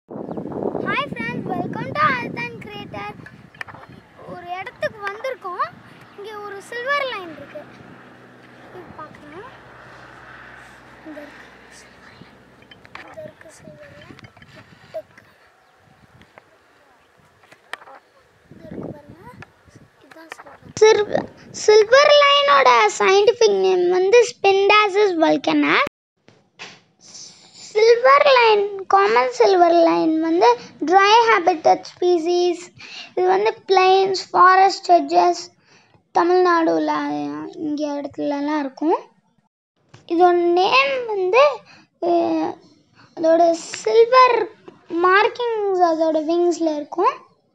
Hi friends welcome to ஆல்தான் creator ஒரு இடத்துக்கு வந்திருக்கோம் இங்கே ஒரு சில்வர் லைன் இருக்கு இது பார்க்கலாம் இந்த இருக்கு silver line. இந்த இருக்கு சில்வர் லைன் இது இருக்கு பாருங்க இதுதான் சில்வர் சில்வர் லைனோட சயின்டிஃபிக் நேம் வந்து Spindasis vulcana silver line common silver line வந்து ட்ரை ஹேபிட்டட் ஸ்பீசிஸ் இது வந்து பிளைன்ஸ் ஃபாரஸ்ட் எட்ஜஸ் தமிழ்நாடுல இங்கே இடத்துலலாம் இருக்கும் இதோட நேம் வந்து அஹ், அதோட சில்வர் மார்க்கிங்ஸ் அதோட விங்ஸில் இருக்கும்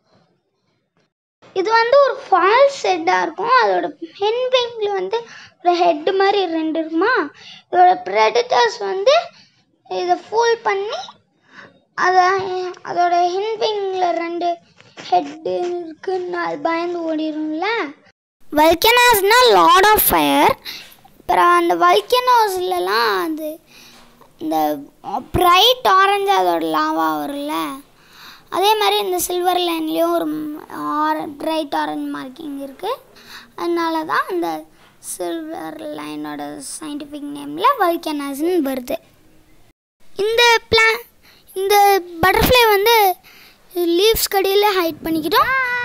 இது வந்து ஒரு ஃபால்ஸ் ஹெட்டாக இருக்கும் அதோட ஹென் விங்கில் வந்து ஒரு ஹெட் மாதிரி ரெண்டு இருக்குமா இதோட ப்ரெடிட்டர்ஸ் வந்து இதை ஃபூல் பண்ணி அதை அதோட ஹென் விங்கில் ரெண்டு ஹெட்டு இருக்குன்னு அது பயந்து ஓடிடும்ல வல்கனாஸ்னால் லார்ட் ஆஃப் ஃபயர் அப்புறம் அந்த வல்கனாஸ்லலாம் அது இந்த பிரைட் ஆரஞ்சு அதோட லாவா வரும்ல அதே மாதிரி இந்த சில்வர் லைன்லேயும் ஒரு ஆர பிரைட் ஆரஞ்ச் மார்க்கிங் இருக்குது அதனால தான் அந்த சில்வர் லைனோட சயின்டிஃபிக் நேமில் வல்கனாஸ்ன்னு வருது இந்த பிளா இந்த பட்டர்ஃப்ளை வந்து லீவ்ஸ் கடியில் ஹைட் பண்ணிக்கிட்டோம்